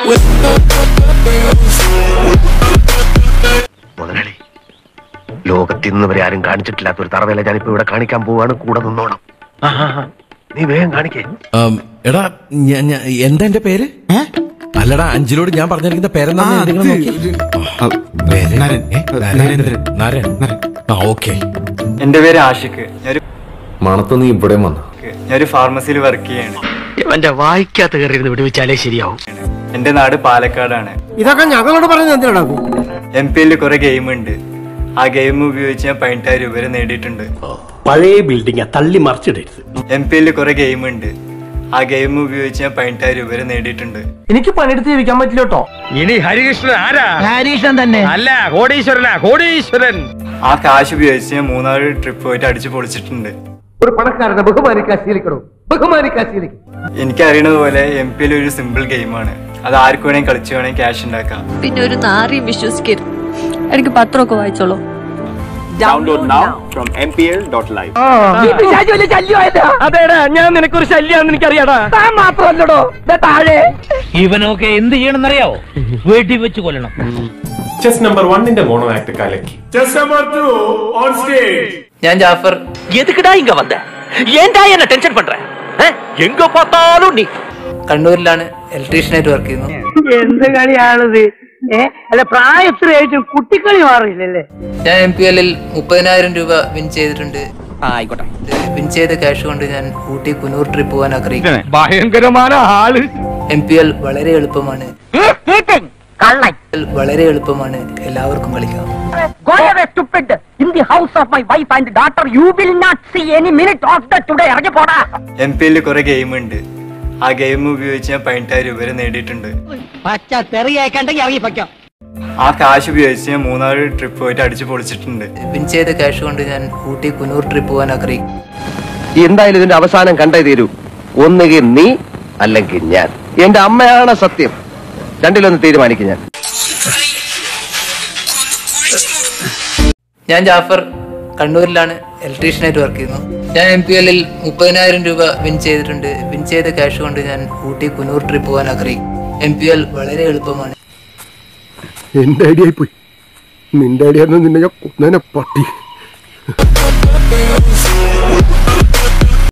മുതലാളി ലോകത്തിന്ന് വരെ ആരും കാണിച്ചിട്ടില്ലാത്ത ഒരു തറവേല ഞാനിപ്പോ ഇവിടെ കാണിക്കാൻ പോവാണ് കൂടെ നിന്നോണം നീ വേഗം കാണിക്കേ ആം, എടാ ഞാൻ ഞാൻ- എന്താ എന്റെ പേര് അല്ലടാ അഞ്ചിലോട് ഞാൻ പറഞ്ഞിരിക്കുന്ന പേരെന്താ നരേന്ദ്രൻ നരൻ ആ ഓക്കെ എന്റെ പേര് ആഷിഖ് ഞാനൊരു മണത്ത് നീ ഇവിടെ വന്നു ഞാനൊരു ഫാർമസിയിൽ വർക്ക് ചെയ്യാണ് ഇവന്റെ വായിക്കാത്ത കയറിയിരുന്ന് വിടുവിച്ചാലേ ശരിയാവും എന്റെ നാട് പാലക്കാടാണ് ഇതൊക്കെ ഞങ്ങളോട് പറയുന്നത് എന്തിനാ എം പി എല്ലിൽ കുറെ ഗെയിം ഉണ്ട് ആ ഗെയിം ഉപയോഗിച്ച് ഞാൻ പതിനെട്ടായിരം രൂപ വരെ നേടിയിട്ടുണ്ട് പഴയ ബിൽഡിംഗ് തള്ളി മറിച്ചിടരുത് എം പി എല്ലിൽ കുറെ ഗെയിം ഉണ്ട് ആ ഗെയിം ഉപയോഗിച്ച് ഞാൻ പതിനെട്ടായിരം രൂപ വരെ നേടിയിട്ടുണ്ട് എനിക്ക് പണിയെടുത്ത് ജീവിക്കാൻ പറ്റില്ല കേട്ടോ ഇനി ഹരികൃഷ്ണൻ ആരാ ഹരീഷൻ തന്നെ അല്ല കോടീശ്വരനാ കോടീശ്വരൻ ആ കാശ് ഉപയോഗിച്ച് ഞാൻ മൂന്നാല് ട്രിപ്പ് പോയിട്ട് അടിച്ചു പൊളിച്ചിട്ടുണ്ട് ഒരു പണക്കാരനെ ബഹുമാനിക്കാൻ ശീലിക്കണോ ബഹുമാനിക്കാൻ ശീലിക്കും എനിക്ക് അറിയണത് പോലെ എം പി എൽ ഒരു സിമ്പിൾ ഗെയിമാണ് അത് ആർക്ക് വേണമെങ്കിൽ കളിച്ചു വേണമെങ്കിൽ ക്യാഷ് ഉണ്ടാക്കാം പിന്നെ ഒരു നാറിയും വിശ്വസിക്കരുത് എനിക്ക് പത്രമൊക്കെ വായിച്ചോളൂ അതേടാ ഞാൻ നിനക്കൊരു ശല്യാന്ന് എനിക്കറിയാടാ താൻ മാത്രമല്ലടോ താഴെ ഇവനൊക്കെ എന്ത് ചെയ്യണമെന്നറിയാവോ വീട്ടിൽ വെച്ച് കൊല്ലണം ചെസ് നമ്പർ വണ്ണിന്റെ മോണോ ആക്ട് കലക്കി ഞാൻ ജാഫർ എതുക്കിടാ ഇങ്ങ വന്ന ஏன்டா என்ன டென்ஷன் பண்ற எங்க பார்த்தாலும் நீ കണ്ണൂരിലാണ് ഇലക്ട്രീഷ്യനായിട്ട് വർക്ക് ചെയ്യുന്നു എന്ത് കളിയാണിത് ഏ അല്ല പ്രായത്തിലായിട്ടും കുട്ടിക്കളി മാറിയില്ലല്ലേ ഞാൻ എം പി എല്ലിൽ മുപ്പതിനായിരം രൂപ വിൻ ചെയ്തിട്ടുണ്ട് ആയിക്കോട്ടെ വിൻ ചെയ്ത ക്യാഷ് കൊണ്ട് ഞാൻ ഊട്ടി കുനൂർ ട്രിപ്പ് പോകാൻ ആഗ്രഹിക്കുന്നു ഭയങ്കരമായ ആള് എം പി എൽ വളരെ എളുപ്പമാണ് വളരെ എളുപ്പമാണ് എല്ലാവർക്കും കളിക്കാം Go away, stupid! In the house of my wife and daughter, you will not see any minute of the today. ഇറങ്ങി പോടാ എം പി എല്ലിൽ കുറെ ഗെയിം ഉണ്ട് ആ ഗെയിം ഉപയോഗിച്ച് ഞാൻ പതിനെട്ടായിരം രൂപ വരെ നേടിയിട്ടുണ്ട് പച്ച തെറിയേക്കണ്ടെങ്കിൽ ഇറങ്ങി പൊയ്ക്കാം ആ കാശ് ഉപയോഗിച്ച് ഞാൻ മൂന്നാല് ട്രിപ്പ് പോയിട്ട് അടിച്ചു പൊളിച്ചിട്ടുണ്ട് വിൻ ചെയ്ത ക്യാഷ് കൊണ്ട് ഞാൻ ഊട്ടി കുനൂർ ട്രിപ്പ് പോകാൻ ആഗ്രഹിക്കും എന്തായാലും ഇതിന്റെ അവസാനം കണ്ടേ തീരൂ ഒന്നുകിൽ നീ അല്ലെങ്കിൽ ഞാൻ എന്റെ അമ്മയാണ് സത്യം രണ്ടിലൊന്ന് തീരുമാനിക്കും ഞാൻ ഞാൻ ജാഫർ കണ്ണൂരിലാണ് ഇലക്ട്രീഷ്യനായിട്ട് വർക്ക് ചെയ്യുന്നു ഞാൻ എം പി എല്ലിൽ മുപ്പതിനായിരം രൂപ വിൻ ചെയ്തിട്ടുണ്ട് വിൻ ചെയ്ത ക്യാഷ് കൊണ്ട് ഞാൻ ഊട്ടി കുനൂർ ട്രിപ്പ് പോകാൻ ആഗ്രഹിക്കും എം പി എൽ വളരെ എളുപ്പമാണ് എന്റെ ഐഡിയ പോയി നിന്റെ ഐഡിയ നിന്നെ ഞാൻ കൊന്നേനെ പട്ടി